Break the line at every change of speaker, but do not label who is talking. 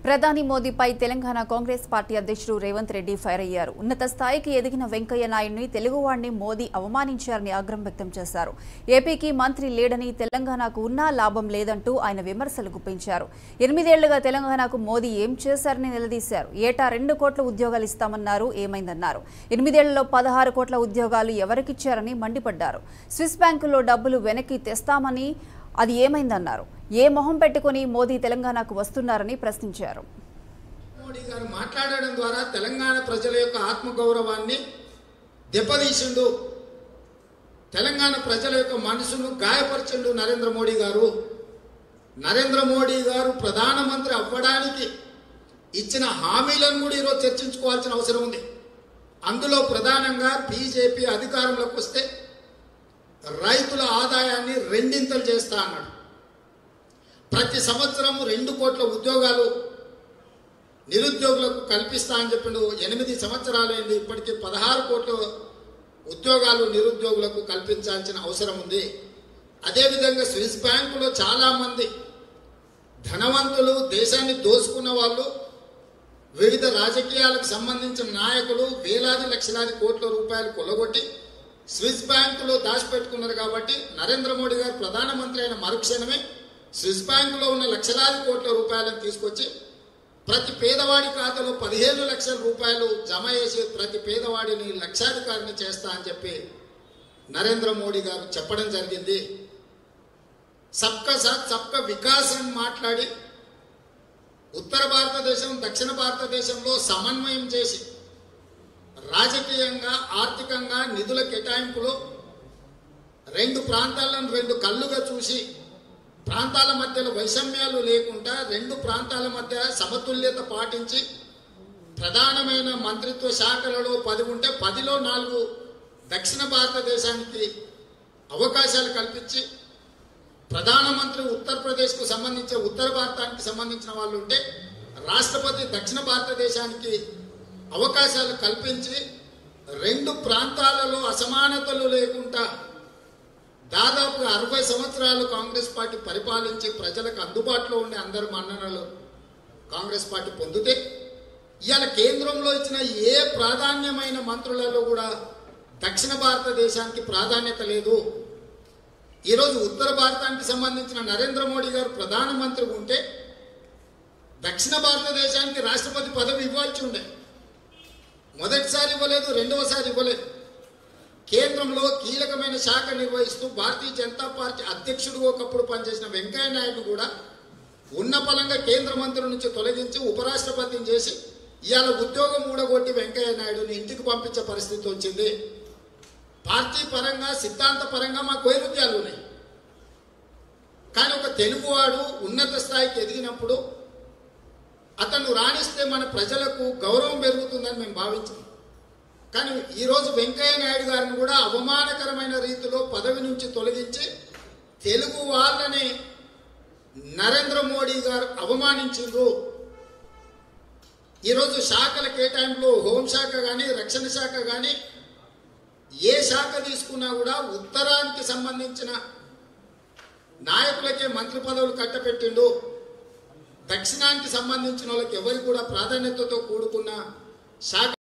ప్రధాని మోదీపై తెలంగాణ కాంగ్రెస్ పార్టీ అధ్యక్షుడు రేవంత్ రెడ్డి ఫైర్ అయ్యారు ఉన్నత స్థాయికి ఎదిగిన వెంకయ్య నాయుడిని తెలుగువాడిని మోదీ అవమానించారని ఆగ్రహం వ్యక్తం చేశారు ఏపీకి మంత్రి లేడని తెలంగాణకు ఉన్నా లాభం లేదంటూ ఆయన విమర్శలు గుప్పించారు ఎనిమిదేళ్లుగా తెలంగాణకు మోదీ ఏం చేశారని నిలదీశారు ఏటా రెండు కోట్ల ఉద్యోగాలు ఇస్తామన్నారు ఏమైందన్నారు ఎనిమిదేళ్లలో పదహారు కోట్ల ఉద్యోగాలు ఎవరికిచ్చారని మండిపడ్డారు స్విస్ బ్యాంకులో డబ్బులు వెనక్కి తెస్తామని అది ఏమైందన్నారు ఏ మొహం పెట్టుకుని మోదీ తెలంగాణకు వస్తున్నారని ప్రశ్నించారు
మోడీ గారు మాట్లాడడం ద్వారా తెలంగాణ ప్రజల యొక్క ఆత్మగౌరవాన్ని దెబ్బతీసిండు తెలంగాణ ప్రజల యొక్క మనసును గాయపరిచిండు నరేంద్ర మోడీ గారు నరేంద్ర మోడీ గారు ప్రధానమంత్రి అవ్వడానికి ఇచ్చిన హామీలను కూడా ఈరోజు చర్చించుకోవాల్సిన అవసరం ఉంది అందులో ప్రధానంగా బీజేపీ అధికారంలోకి వస్తే రైతుల ఆదాయాన్ని రెండింతలు చేస్తా అన్నాడు ప్రతి సంవత్సరం రెండు కోట్ల ఉద్యోగాలు నిరుద్యోగులకు కల్పిస్తా అని చెప్పిండు ఎనిమిది సంవత్సరాలైంది ఇప్పటికీ పదహారు కోట్ల ఉద్యోగాలు నిరుద్యోగులకు కల్పించాల్సిన అవసరం ఉంది అదేవిధంగా స్విస్ బ్యాంకులో చాలామంది ధనవంతులు దేశాన్ని దోసుకున్న వాళ్ళు వివిధ రాజకీయాలకు సంబంధించిన నాయకులు వేలాది లక్షలాది కోట్ల రూపాయలు కొల్లగొట్టి స్విస్ బ్యాంకులో దాచిపెట్టుకున్నారు కాబట్టి నరేంద్ర మోడీ గారు ప్రధానమంత్రి అయిన మరుక్షణమే స్విస్ బ్యాంకులో ఉన్న లక్షలాది కోట్ల రూపాయలను తీసుకొచ్చి ప్రతి పేదవాడి ఖాతాలో పదిహేను లక్షల రూపాయలు జమ చేసి ప్రతి పేదవాడిని లక్షాధికారిని చేస్తా అని చెప్పి నరేంద్ర మోడీ గారు చెప్పడం జరిగింది సబ్కా సాత్ సబ్కా వికాస్ అని మాట్లాడి ఉత్తర భారతదేశం దక్షిణ భారతదేశంలో సమన్వయం చేసి రాజకీయంగా ఆర్థికంగా నిధుల కేటాయింపులో రెండు ప్రాంతాలను రెండు కళ్ళుగా చూసి ప్రాంతాల మధ్యలో వైషమ్యాలు లేకుండా రెండు ప్రాంతాల మధ్య సమతుల్యత పాటించి ప్రధానమైన మంత్రిత్వ శాఖలలో పది ఉంటే పదిలో నాలుగు దక్షిణ భారతదేశానికి అవకాశాలు కల్పించి ప్రధానమంత్రి ఉత్తరప్రదేశ్కు సంబంధించిన ఉత్తర భారతానికి సంబంధించిన వాళ్ళు ఉంటే రాష్ట్రపతి దక్షిణ భారతదేశానికి అవకాశాలు కల్పించి రెండు ప్రాంతాలలో అసమానతలు లేకుండా దాదాపుగా అరవై సంవత్సరాలు కాంగ్రెస్ పార్టీ పరిపాలించి ప్రజలకు అందుబాటులో ఉండే అందరు మన్ననలు కాంగ్రెస్ పార్టీ పొందితే ఇవాళ కేంద్రంలో ఇచ్చిన ఏ ప్రాధాన్యమైన మంత్రులలో కూడా దక్షిణ భారతదేశానికి ప్రాధాన్యత లేదు ఈరోజు ఉత్తర భారతానికి సంబంధించిన నరేంద్ర మోడీ గారు ప్రధానమంత్రి ఉంటే దక్షిణ భారతదేశానికి రాష్ట్రపతి పదవి ఇవ్వాల్సి ఉండే మొదటిసారి ఇవ్వలేదు రెండవసారి ఇవ్వలేదు కేంద్రంలో కీలకమైన శాఖ నిర్వహిస్తూ భారతీయ జనతా పార్టీ అధ్యక్షుడు ఒకప్పుడు పనిచేసిన వెంకయ్య నాయుడు కూడా ఉన్న పలంగా కేంద్ర మంత్రి నుంచి తొలగించి ఉపరాష్ట్రపతిని చేసి ఇవాళ ఉద్యోగం ఊడగొట్టి వెంకయ్య నాయుడుని ఇంటికి పంపించే పరిస్థితి వచ్చింది పార్టీ పరంగా సిద్ధాంత పరంగా మాకు వైరుధ్యాలు ఉన్నాయి కానీ ఒక తెలుగువాడు ఉన్నత స్థాయికి ఎదిగినప్పుడు అతను రాణిస్తే మన ప్రజలకు గౌరవం పెరుగుతుందని మేము భావించాం కానీ ఈరోజు వెంకయ్య నాయుడు గారిని కూడా అవమానకరమైన రీతిలో పదవి నుంచి తొలగించి తెలుగు వాళ్ళని నరేంద్ర మోడీ గారు అవమానించారు ఈరోజు శాఖల కేటాయింపులో హోంశాఖ కానీ రక్షణ శాఖ కానీ ఏ శాఖ తీసుకున్నా కూడా ఉత్తరానికి సంబంధించిన నాయకులకే మంత్రి పదవులు కట్టపెట్టిండు దక్షిణానికి సంబంధించిన వాళ్ళకి ఎవరికి కూడా ప్రాధాన్యతతో కూడుకున్న శాఖ